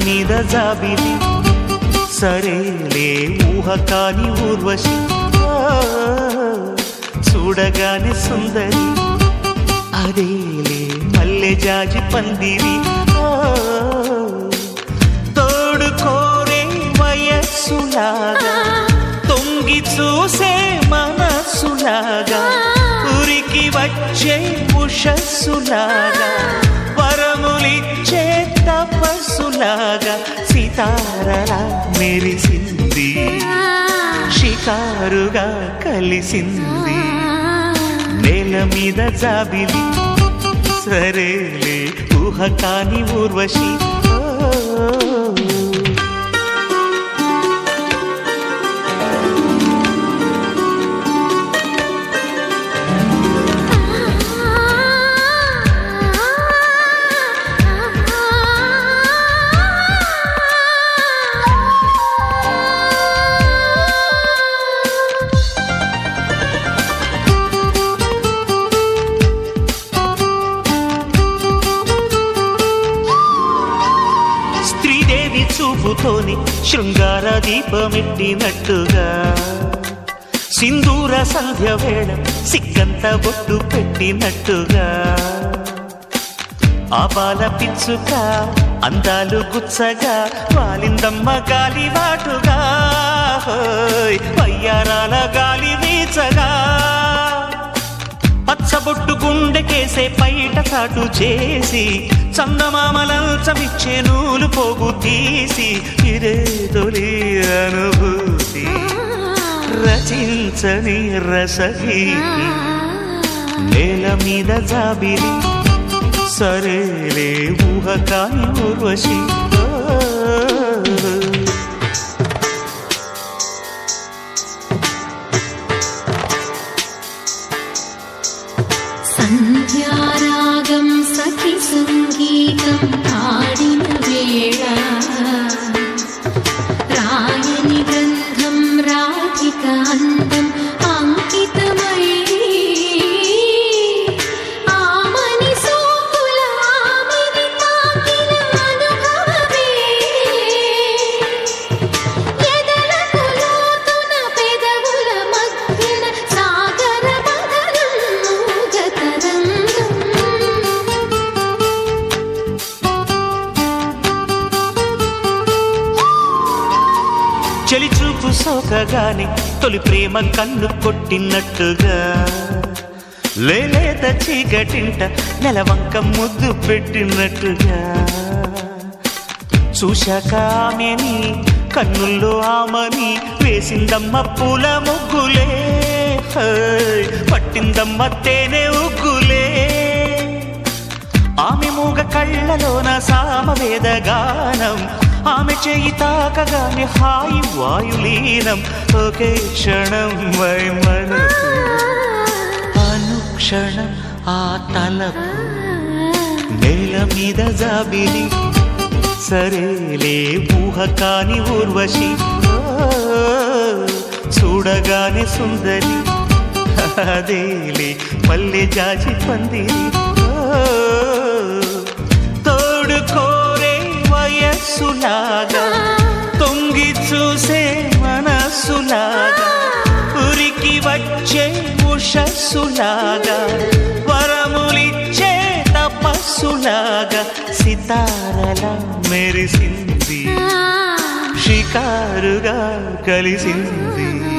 మీద జాబిలి సరేలే ఊహ కాని ఊర్వశి ఆ, చూడగానే సుందరి అదేలే మల్లె జాజి పందిరి ఆ, తోడు కోరే వయస్సులాగా తొంగి చూసే మనస్సులాగా ఉరికి వచ్చే ఉషస్సులాగా వరములిచ్చే తపస్సులాగా సితారలా మెరిసింది షికారుగా కలిసింది నేల మీద జాబిలి సరేలే ఊహ కాని ఊర్వశి ఓ. స్త్రీదేవి చూపుతోని శృంగార దీపమెట్టినట్టుగా సింధూర సంధ్య వేళ సిగ్గంత బొట్టు పెట్టినట్టుగా ఆపాల పిచ్చుక అందాలు గుచ్చగా వాలిందమ్మ గాలివాటుగా హోయ్, వయ్యారాల గాలి వీచగా పచ్చబొట్టు గుండెకేసే పైట చాటు చేసి చందమామలంచమిచ్చే నూలు పోగు తీసి ఇదే తొలి అనుభూతి రచించని రసహి నేల మీద జాబిలి సరేలే ఊహ కాని ఊర్వశి ఓ. సంధ్యారాగం సఖి సంగీతం పాడిన వేళ రాయని గంధం రాధిక అందం అంకితమై ఆమని సోకుల ఆమెని తాకిన అనుభవమే ఎదలకు లోతున పెదవుల మధ్యన సాగర మదనం మూగతరంగం చెలి చూపు సోకగానే తొలి ప్రేమ కన్ను కొట్టినట్టుగా లేలేత చీకటింట నెలవంక ముద్దు పెట్టినట్టుగా చూశాక ఆమెని కన్నుల్లో ఆమని వేసిందమ్మ పూల ముగ్గులే హై, పట్టిందమ్మ తేనె ఉగ్గులే ఆమె మూగ కళ్ళలోన సామవేద గానం ఆమె చేయి తాకగానే హాయి వాయులీనం ఒకే క్షణం వై మనసు అనుక్షణం ఆ తలపు నేల మీద జాబిలి సరేలే ఊహ కాని ఊర్వశి ఓ, చూడగానే సుందరి అదేలే మల్లె జాజి పందిరి ఓ, తోడు కోరే వయస్సులాగా తొంగి చూసే మనస్సులాగా ఉరికి వచ్చే ఉషస్సులాగా వరములిచ్చే తపస్సులాగా సితారలా మెరిసింది షికారుగా కలిసింది